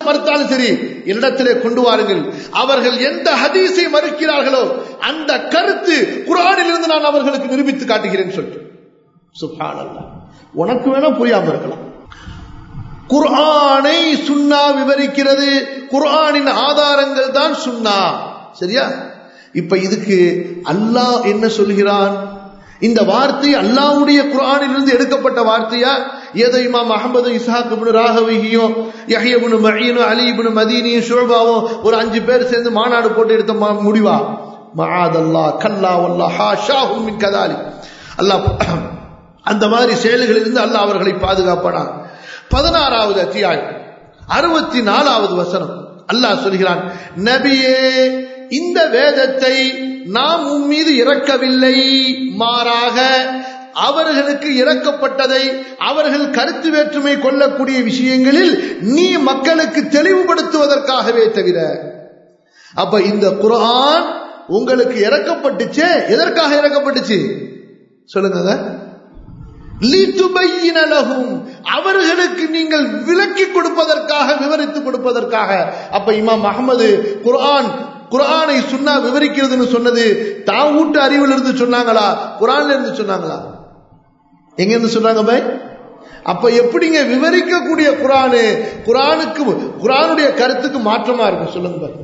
மறுத்தாலும் சரி என்னிடத்திலே கொண்டு வாருங்கள் அவர்கள் எந்த ஹதீஸை மறுக்கிறார்களோ அந்த கருத்து குரானில் இருந்து நான் அவர்களுக்கு நிரூபித்து காட்டுகிறேன் சொல்லிட்டு சுப்ஹானல்லாஹ் உனக்கு வேணா புரியாம இருக்கலாம் குர்ஆனை சுன்னா விவரிக்கிறது குர்ஆனின் ஆதாரங்கள் தான் சுன்னா சரியா இப்ப இதுக்கு அல்லாஹ் என்ன சொல்கிறான் இந்த வார்த்தை அல்லாஹ்வுடைய குர்ஆனிலிருந்து எடுக்கப்பட்ட வார்த்தையா ஏதோ இமாம் அஹமது இஸ்ஹாக் இப்னு ராகவியும் யஹ்ய இப்னு மஈனும் அலி இப்னு மதீனியும் ஷுஅபாவும் ஒரு அஞ்சு பேர் சேர்ந்து மாநாடு போட்டு எடுத்த ம- முடிவா மஆதல்லாஹ் கல்லா வல்லாஹ் ஹாஷாஹும் மின் கதாலி அல்லாஹ் அந்த மாதிரி செயல்களிலிருந்து அல்லாஹ் அவர்களை பாதுகாப்பானான் பதினாறாவது அத்தியாயம் அறுபத்தி நாலாவது வசனம் அல்லாஹ் சொல்கிறான் நபியே இந்த வேதத்தை நாம் உன் மீது இறக்கவில்லை மாறாக அவர்களுக்கு இறக்கப்பட்டதை அவர்கள் கருத்து வேற்றுமை கொள்ளக்கூடிய விஷயங்களில் நீ மக்களுக்கு தெளிவுபடுத்துவதற்காகவே தவிர அப்ப இந்த குர்ஆன் உங்களுக்கு இறக்கப்பட்டுச்சே எதற்காக இறக்கப்பட்டுச்சு சொல்லுங்க லிதுபையின லஹும் அவர்களுக்கு நீங்கள் விளக்கி கொடுப்பதற்காக விவரித்து கொடுப்பதற்காக அப்ப இமாம் அகமது குர்ஆன் குர்ஆனை சுன்னா விவரிக்கிறதுன்னு சொன்னது தான் வீட்டு அறிவில் இருந்து சொன்னாங்களா குர்ஆன்ல இருந்து சொன்னாங்களா எங்க இருந்து சொன்னாங்க பை அப்ப எப்படிங்க விவரிக்கக்கூடிய குர்ஆனு குர்ஆனுக்கு குர்ஆனுடைய கருத்துக்கு மாற்றமா இருக்கும் சொல்லுங்க பாய்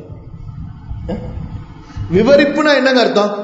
விவரிப்புனா என்னங்க அர்த்தம்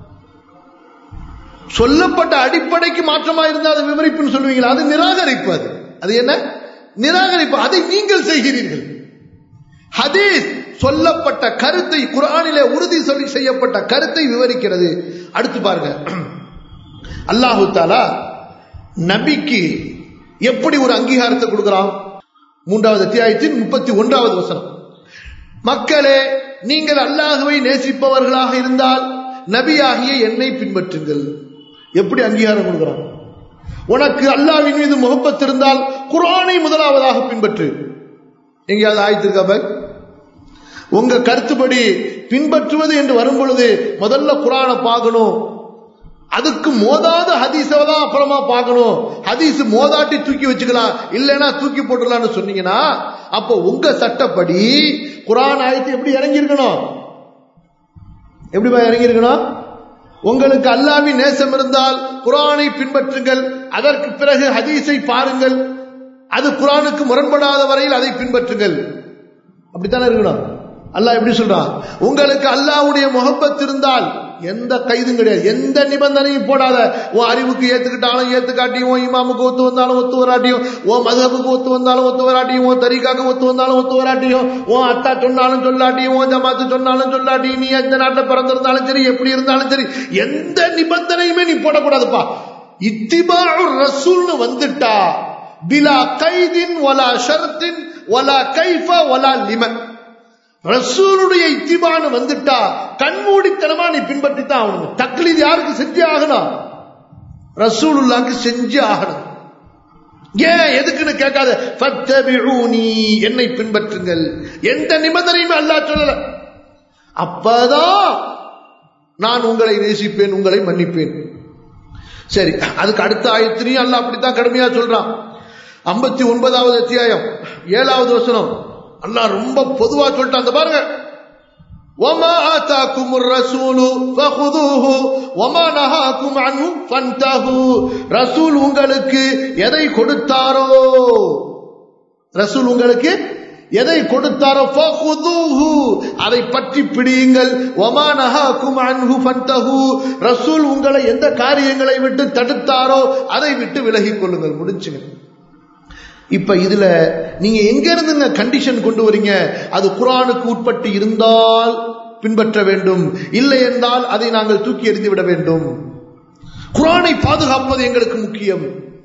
சொல்லப்பட்ட அடிப்படைக்கு மாற்றமா இருந்தா அது விவரிப்புன்னு சொல்லுவீங்களா அது நிராகரிப்பு அது அது என்ன நிராகரிப்பு அதை நீங்கள் செய்கிறீர்கள் ஹதீஸ் சொல்லப்பட்ட கருத்தை குர்ஆனிலே உறுதி சொல்லி செய்யப்பட்ட கருத்தை விவரிக்கிறது அடுத்து பாருங்க அல்லாஹு தாலா நபிக்கு எப்படி ஒரு அங்கீகாரத்தை கொடுக்கிறான் மூன்றாவது அத்தியாயத்தின் முப்பத்தி ஒன்றாவது வசனம் மக்களே நீங்கள் அல்லாஹுவை நேசிப்பவர்களாக இருந்தால் நபியாகிய என்னை பின்பற்றுங்கள் எப்படி அங்கீகாரம் கொடுக்கிறான் உனக்கு அல்லாஹ்வின் மீது முகப்பத் இருந்தால் குர்ஆனை முதலாவதாக பின்பற்று எங்கேயாவது ஆயத்திருக்கா பாய் உங்க கருத்துப்படி பின்பற்றுவது என்று வரும் பொழுது முதல்ல குரானை பார்க்கணும் அதுக்கு மோதாத ஹதீஸை தான் அப்புறமா பார்க்கணும் ஹதீஸ் மோதாட்டி தூக்கி வச்சுக்கலாம் இல்லைன்னா தூக்கி போட்டுடலாம்னு சொன்னீங்கன்னா அப்போ உங்க சட்டப்படி குரான் ஆயத்து எப்படி இறங்கியிருக்கணும் எப்படிப்பா இறங்கியிருக்கணும் உங்களுக்கு அல்லாவின் நேசம் இருந்தால் குரானை பின்பற்றுங்கள் அதற்கு பிறகு ஹதீஸை பாருங்கள் அது குரானுக்கு முரண்படாத வரையில் அதை பின்பற்றுங்கள் அப்படித்தானே இருக்கணும் அல்லாஹ் எப்படி சொல்றான் உங்களுக்கு அல்லாஹ்வுடைய முகப்பத் இருந்தால் எந்த கைதும் கிடையாது எந்த நிபந்தனையும் போடாத உன் அறிவுக்கு ஏத்துக்கிட்டாலும் ஏத்துக்காட்டியும் உன் இமாமுக்கு ஒத்து வந்தாலும் ஒத்து வராட்டியும் உன் மதகுக்கு ஒத்து வந்தாலும் ஒத்து வராட்டியும் உன் தரிகாக்கு ஒத்து வந்தாலும் ஒத்து வராட்டியும் உன் அத்தா சொன்னாலும் சொல்லாட்டியும் உன் ஜமாத்து சொன்னாலும் சொல்லாட்டியும் நீ எந்த நாட்டில் பிறந்திருந்தாலும் சரி எப்படி இருந்தாலும் சரி எந்த நிபந்தனையுமே நீ போடக்கூடாதுப்பா இத்திபாஉ ரசூல்னு வந்துட்டா பிலா கைதின் வலா ஷர்த்தின் வலா கைஃப வலா லிமன் ரசூலுடைய இத்திபான்னு வந்துட்டா கண்மூடித்தனமா நீ பின்பற்றித்தான் ஆகணும் தக்லீத் யாருக்கு செஞ்சே ஆகணும் ரசூலுல்லாக்கு செஞ்சு ஆகணும் ஏன் எதுக்குன்னு கேட்காத ஃபத்தபிஊனி என்னை பின்பற்றுங்கள் எந்த நிபந்தனையுமே அல்லாஹ் சொல்லல அப்பதான் நான் உங்களை நேசிப்பேன் உங்களை மன்னிப்பேன் சரி அதுக்கு அடுத்த ஆயத்திலையும் அல்லாஹ் அப்படித்தான் கடுமையா சொல்றான் ஐம்பத்தி ஒன்பதாவது அத்தியாயம் ஏழாவது வசனம் அல்லாஹ் ரொம்ப பொதுவா சொல்லிட்டான் அந்த பாருங்க وما آتاكم الرسول فخذوه وما نهاكم عنه فانتهوا ரசூல் உங்களுக்கு எதை கொடுத்தாரோ ரசூல் உங்களுக்கு எதை கொடுத்தாரோ ஃபகுதுஹு அதை பற்றி பிடியுங்கள் வமா நஹாக்கும் அன்ஹு ஃபன்தஹு ரசூல் உங்களை எந்த காரியங்களை விட்டு தடுத்தாரோ அதை விட்டு விலகிக் கொள்ளுங்கள் முடிஞ்சுங்க இப்ப இதுல நீங்க எங்க இருந்துங்க கண்டிஷன் கொண்டு வரீங்க அது குரானுக்கு உட்பட்டு இருந்தால் பின்பற்ற வேண்டும் இல்லை என்றால் அதை நாங்கள் தூக்கி எறிந்து விட வேண்டும் குரானை பாதுகாப்பது எங்களுக்கு முக்கியம்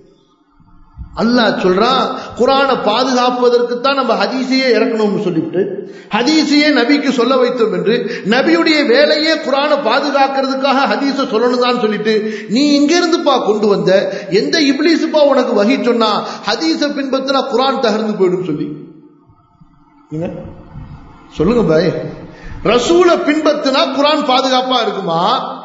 அல்லாஹ் சொல்றான் குரானை பாதுகாப்பதற்கு தான் நம்ம ஹதீஸையே இறக்கணும்னு சொல்லிவிட்டு ஹதீஸையே நபிக்கு சொல்ல வைத்தோம் என்று நபியுடைய வேலையே குரானை பாதுகாக்கிறதுக்காக ஹதீஸை சொல்லணும் தான் சொல்லிட்டு நீ இங்க இருந்துப்பா கொண்டு வந்த எந்த இப்லீஸுப்பா உனக்கு வகி சொன்னா ஹதீஸை பின்பற்றினா குரான் தகர்ந்து போயிடும் சொல்லி என்ன? சொல்லுங்க பாய் ரசூலை பின்பற்றினா குரான் பாதுகாப்பா இருக்குமா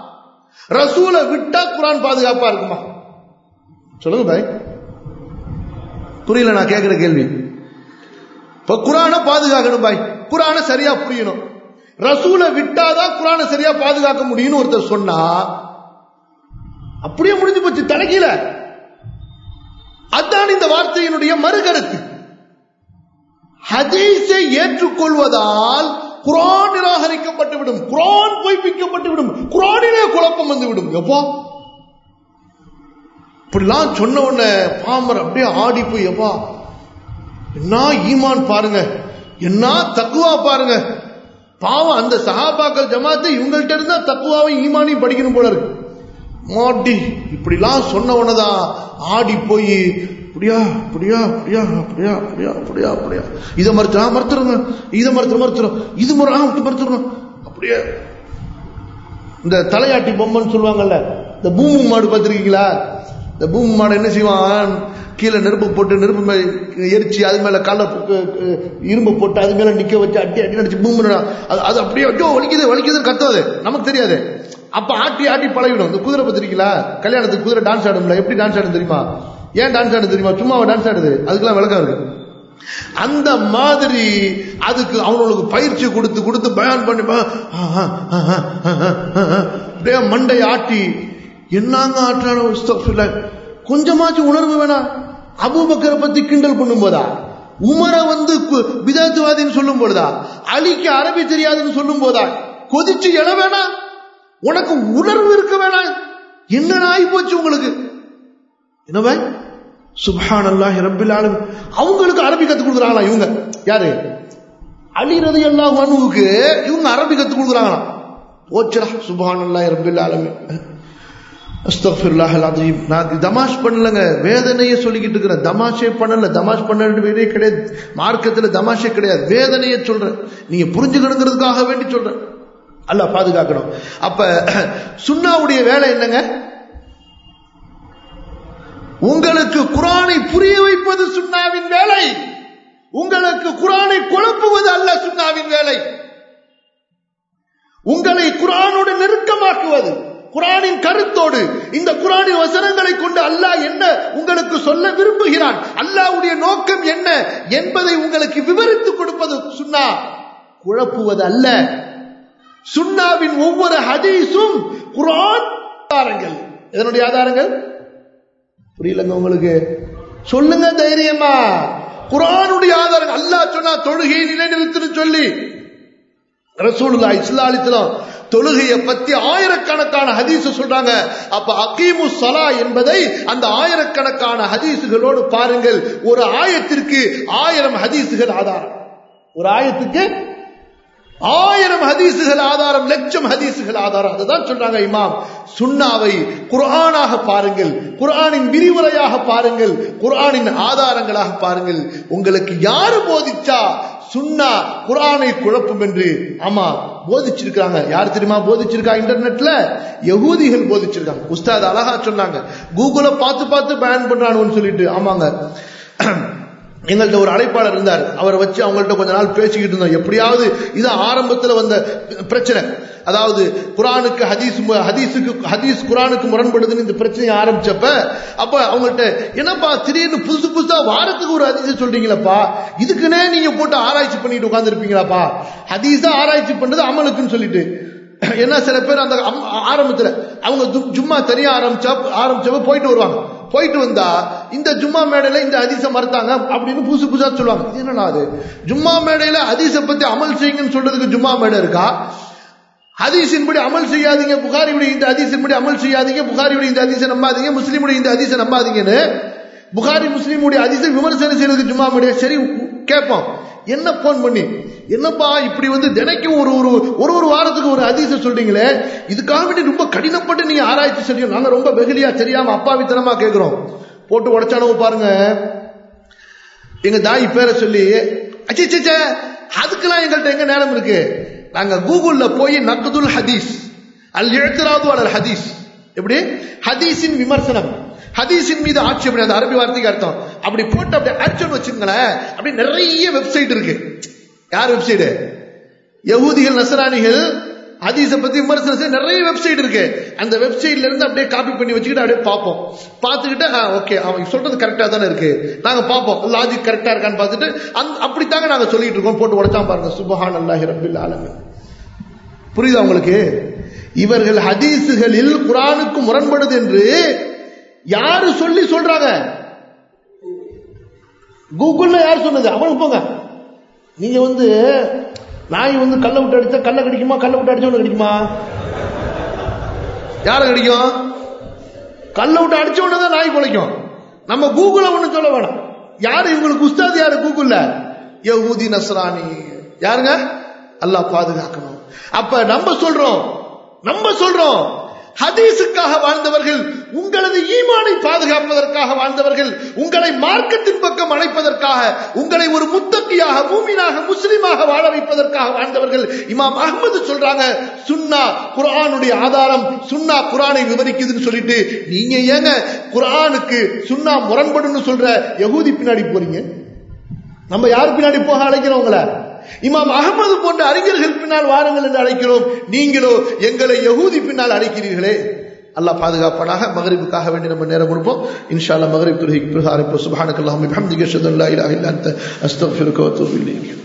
ரசூலை விட்டா குரான் பாதுகாப்பா இருக்குமா சொல்லுங்க பாய் புரியல நான் கேட்கிற கேள்வி இப்ப குரானை பாதுகாக்கணும் பாய் குரானை சரியா புரியணும் ரசூலை விட்டாதான் குரானை சரியா பாதுகாக்க முடியும்னு ஒருத்தர் சொன்னா அப்படியே முடிஞ்சு போச்சு தலைகீழ அதான் இந்த வார்த்தையினுடைய மறுகருத்து ஹதீஸை ஏற்றுக்கொள்வதால் குரான் நிராகரிக்கப்பட்டுவிடும் குரான் பொய்ப்பிக்கப்பட்டுவிடும் குரானிலே குழப்பம் வந்துவிடும் எப்போ இப்படிலாம் சொன்ன உடனே பாமர் அப்படியே ஆடி போய் எப்பா என்ன ஈமான் பாருங்க என்ன தக்குவா பாருங்க பாவம் அந்த சஹாபாக்கள் ஜமாத்து இவங்கள்ட்ட இருந்தா தக்குவாவையும் ஈமானையும் படிக்கணும் போல இருக்கு மாட்டி இப்படிலாம் சொன்ன உடனேதான் ஆடி போய் அப்படியா அப்படியா அப்படியா அப்படியா அப்படியா அப்படியா அப்படியா இதை மறுத்துறா மறுத்துருங்க இதை மறுத்துற மறுத்துறோம் இது முறை மறுத்துறோம் அப்படியே இந்த தலையாட்டி பொம்மைன்னு சொல்லுவாங்கல்ல இந்த பூமு மாடு பார்த்துருக்கீங்களா இந்த பூமி மாடு என்ன செய்வான் கீழே நெருப்பு போட்டு நெருப்பு மேல எரிச்சு அது மேல கால இரும்பு போட்டு அது மேல நிக்க வச்சு அட்டி அட்டி நடிச்சு பூமி அது அது அப்படியே ஐயோ வலிக்குது வலிக்குதுன்னு கத்தாது நமக்கு தெரியாது அப்ப ஆட்டி ஆட்டி பழகிடும் இந்த குதிரை பத்திரிக்கீங்களா கல்யாணத்துக்கு குதிரை டான்ஸ் ஆடும்ல எப்படி டான்ஸ் ஆடும் தெரியுமா ஏன் டான்ஸ் ஆடுது தெரியுமா சும்மா டான்ஸ் ஆடுது அதுக்கெல்லாம் விளக்கம் இருக்கு அந்த மாதிரி அதுக்கு அவனுக்கு பயிற்சி கொடுத்து கொடுத்து பயான் பண்ணி அப்படியே மண்டை ஆட்டி என்னங்க ஆற்றான கொஞ்சமாச்சும் உணர்வு வேணாம் அபுபக்கரை பத்தி கிண்டல் பண்ணும் போதா உமரை வந்து விதத்துவாதின்னு சொல்லும் பொழுதா அலிக்கு அரபி தெரியாதுன்னு சொல்லும் போதா கொதிச்சு எழ வேணாம் உனக்கு உணர்வு இருக்க வேணாம் என்ன ஆகி போச்சு உங்களுக்கு என்னவே சுபான் அல்லாஹ் ரபில் ஆலம் அவங்களுக்கு அரபி கத்து கொடுக்குறாங்களா இவங்க யாரு அலிரது அல்லாஹ் அனுவுக்கு இவங்க அரபி கத்து கொடுக்குறாங்களாம் போச்சுடா சுபான் அல்லாஹ் ரபில் ஆலமே அஸ்தஃபிருல்லாஹ் அலீம் நான் தமாஷ் பண்ணலங்க வேதனையை சொல்லிக்கிட்டு இருக்கிறேன் தமாஷே பண்ணல தமாஷ் பண்ண வேண்டிய கிடையாது மார்க்கத்துல தமாஷே கிடையாது வேதனையை சொல்றேன் நீங்க புரிஞ்சுக்கணுங்கிறதுக்காக வேண்டி சொல்றேன் அல்ல பாதுகாக்கணும் அப்ப சுண்ணாவுடைய வேலை என்னங்க உங்களுக்கு குரானை புரிய வைப்பது சுண்ணாவின் வேலை உங்களுக்கு குரானை குழப்புவது அல்ல சுண்ணாவின் வேலை உங்களை குரானோடு நெருக்கமாக்குவது குரானின் கருத்தோடு இந்த குரானின் வசனங்களை கொண்டு அல்லாஹ் என்ன உங்களுக்கு சொல்ல விரும்புகிறான் அல்லாஹ்வுடைய நோக்கம் என்ன என்பதை உங்களுக்கு விவரித்துக் கொடுப்பது சுன்னா குழப்புவது அல்ல சுன்னாவின் ஒவ்வொரு ஹதீஸும் குரான் ஆதாரங்கள் இதனுடைய ஆதாரங்கள் புரியலங்க உங்களுக்கு சொல்லுங்க தைரியமா குரானுடைய ஆதாரம் அல்லாஹ் சொன்னா தொழுகையை நிலைநிறுத்துன்னு சொல்லி ரசூலுல்லா இஸ்லாலித்தலம் தொழுகையை பத்தி ஆயிரக்கணக்கான ஹதீஸ் சொல்றாங்க அப்ப அகீமு சலா என்பதை அந்த ஆயிரக்கணக்கான ஹதீசுகளோடு பாருங்கள் ஒரு ஆயத்திற்கு ஆயிரம் ஹதீசுகள் ஆதாரம் ஒரு ஆயத்துக்கு ஆயிரம் ஹதீசுகள் ஆதாரம் லட்சம் ஹதீசுகள் ஆதாரம் அதுதான் சொல்றாங்க இமாம் சுண்ணாவை குர்ஆனாக பாருங்கள் குர்ஆனின் விரிவுரையாக பாருங்கள் குர்ஆனின் ஆதாரங்களாக பாருங்கள் உங்களுக்கு யாரு போதிச்சா சுண்ணா குரானை குழப்பம் என்று ஆமா போதிச்சிருக்காங்க யார் தெரியுமா போதிச்சிருக்கா இன்டர்நெட்ல யகூதிகள் போதிச்சிருக்காங்க உஸ்தாத் அழகா சொன்னாங்க கூகுளை பார்த்து பார்த்து பயன் பண்றானுன்னு சொல்லிட்டு ஆமாங்க எங்கள்கிட்ட ஒரு அழைப்பாளர் இருந்தார் அவரை வச்சு அவங்கள்ட்ட கொஞ்ச நாள் பேசிக்கிட்டு இருந்தோம் எப்படியாவது இது ஆரம்பத்தில் வந்த பிரச்சனை அதாவது குரானுக்கு ஹதீஸ் ஹதீஸுக்கு ஹதீஸ் குரானுக்கு முரண்படுதுன்னு இந்த பிரச்சனையை ஆரம்பிச்சப்ப அப்ப அவங்கள்ட்ட என்னப்பா திடீர்னு புதுசு புதுசா வாரத்துக்கு ஒரு ஹதீஸ் சொல்றீங்களப்பா இதுக்குன்னே நீங்க போட்டு ஆராய்ச்சி பண்ணிட்டு உட்காந்துருப்பீங்களாப்பா ஹதீஸா ஆராய்ச்சி பண்றது அமலுக்குன்னு சொல்லிட்டு ஏன்னா சில பேர் அந்த ஆரம்பத்துல அவங்க ஜும்மா தனியா ஆரம்பிச்சா ஆரம்பிச்சப்ப போயிட்டு வருவாங்க போயிட்டு வந்தா இந்த ஜும்மா மேடையில இந்த அதிச மறுத்தாங்க அப்படின்னு புதுசு புதுசா சொல்லுவாங்க இது என்னன்னா அது ஜும்மா மேடையில அதிச பத்தி அமல் செய்யுங்கன்னு சொல்றதுக்கு ஜும்மா மேடை இருக்கா ஹதீஸின்படி அமல் செய்யாதீங்க புகாரியுடைய இந்த ஹதீஸின்படி அமல் செய்யாதீங்க புகாரியுடைய இந்த ஹதீஸை நம்பாதீங்க முஸ்லீமுடைய இந்த ஹதீஸை நம்பாதீங்கன்னு புகாரி முஸ்லீமுடைய ஹதீஸை விமர்சனம் செய்யறதுக்கு ஜும்மா மேடையா சரி கேட்போம் என்ன போன் பண்ணி என்னப்பா இப்படி வந்து தினைக்கும் ஒரு ஒரு ஒரு ஒரு வாரத்துக்கு ஒரு அதிச சொல்றீங்களே இதுக்காக வேண்டி ரொம்ப கடினப்பட்டு நீங்க ஆராய்ச்சி செய்யும் நாங்க ரொம்ப வெகுலியா தெரியாம அப்பாவித்தனமா கேட்கிறோம் போட்டு உடச்சானவ பாருங்க எங்க தாய் பேரை சொல்லி அச்சிச்சே அதுக்கெல்லாம் எங்கள்கிட்ட எங்க நேரம் இருக்கு நாங்க கூகுள்ல போய் நக்குதுல் ஹதீஸ் அல் எழுத்துராது அல் ஹதீஸ் எப்படி ஹதீஸின் விமர்சனம் ஹதீஸின் மீது ஆட்சேபனை அந்த அரபி வார்த்தைக்கு அர்த்தம் அப்படி போட்டு அப்படி அடிச்சோன்னு வச்சுங்களேன் அப்படி நிறைய வெப்சைட் இருக்கு யார் வெப்சைடு யகூதிகள் நசராணிகள் ஹதீஸை பத்தி விமர்சனம் செய்ய நிறைய வெப்சைட் இருக்கு அந்த வெப்சைட்ல இருந்து அப்படியே காப்பி பண்ணி வச்சுக்கிட்டு அப்படியே பார்ப்போம் பார்த்துக்கிட்டு ஓகே அவன் சொல்றது கரெக்டா தானே இருக்கு நாங்க பார்ப்போம் லாஜிக் கரெக்டா இருக்கான்னு பார்த்துட்டு அந்த அப்படித்தாங்க நாங்க சொல்லிட்டு இருக்கோம் போட்டு உடைச்சான் பாருங்க சுபஹான் அல்லாஹி ரபில் ஆலமின் புரியுதா உங்களுக்கு இவர்கள் ஹதீஸுகளில் குரானுக்கு முரண்படுது என்று யாரு சொல்லி சொல்றாங்க கூகுள்ல யார் சொன்னது அவனுக்கு போங்க நீங்க வந்து நாய் வந்து கல்லை விட்டு அடிச்சா கல்லை கடிக்குமா கல்லை விட்டு அடிச்சா ஒண்ணு கடிக்குமா யாரை கடிக்கும் கல்லை விட்டு அடிச்ச உடனே தான் நாய் குலைக்கும் நம்ம கூகுள ஒண்ணு சொல்ல வேணாம் யாரு இவங்களுக்கு உஸ்தாத் யாரு கூகுள்ல யஹூதி நஸ்ரானி யாருங்க அல்லாஹ் பாதுகாக்கணும் அப்ப நம்ம சொல்றோம் நம்ம சொல்றோம் ஹதீஸுக்காக வாழ்ந்தவர்கள் உங்களது ஈமானை பாதுகாப்பதற்காக வாழ்ந்தவர்கள் உங்களை மார்க்கத்தின் பக்கம் அழைப்பதற்காக உங்களை ஒரு முத்தக்கியாக மூமினாக முஸ்லிமாக வாழ வைப்பதற்காக வாழ்ந்தவர்கள் இமாம் அஹ்மது சொல்றாங்க சுன்னா குர்ஆனுடைய ஆதாரம் சுன்னா குர்ஆனை விவரிக்குதுன்னு சொல்லிட்டு நீங்க ஏங்க குர்ஆனுக்கு சுன்னா முரண்படுன்னு சொல்ற யகூதி பின்னாடி போறீங்க நம்ம யார் பின்னாடி போக அழைக்கிறோம் உங்களை இமாம் அகமது போன்ற அறிஞர்கள் பின்னால் வாருங்கள் என்று அழைக்கிறோம் நீங்களோ எங்களை யகூதி பின்னால் அழைக்கிறீர்களே அல்லாஹ் பாதுகாப்பானாக மகரிபுக்காக வேண்டி நம்ம நேரம் கொடுப்போம் இன்ஷா அல்லாஹ் மகரிப் துறைக்கு பிறகு ஆரம்பிப்போம் சுபஹானக்கல்லாஹும் பிஹம்திக அஷ்ஹது அன் லா இலாஹா இல்லா அன்த அஸ்தக்ஃபிருக வ அத்தூபு இலைக்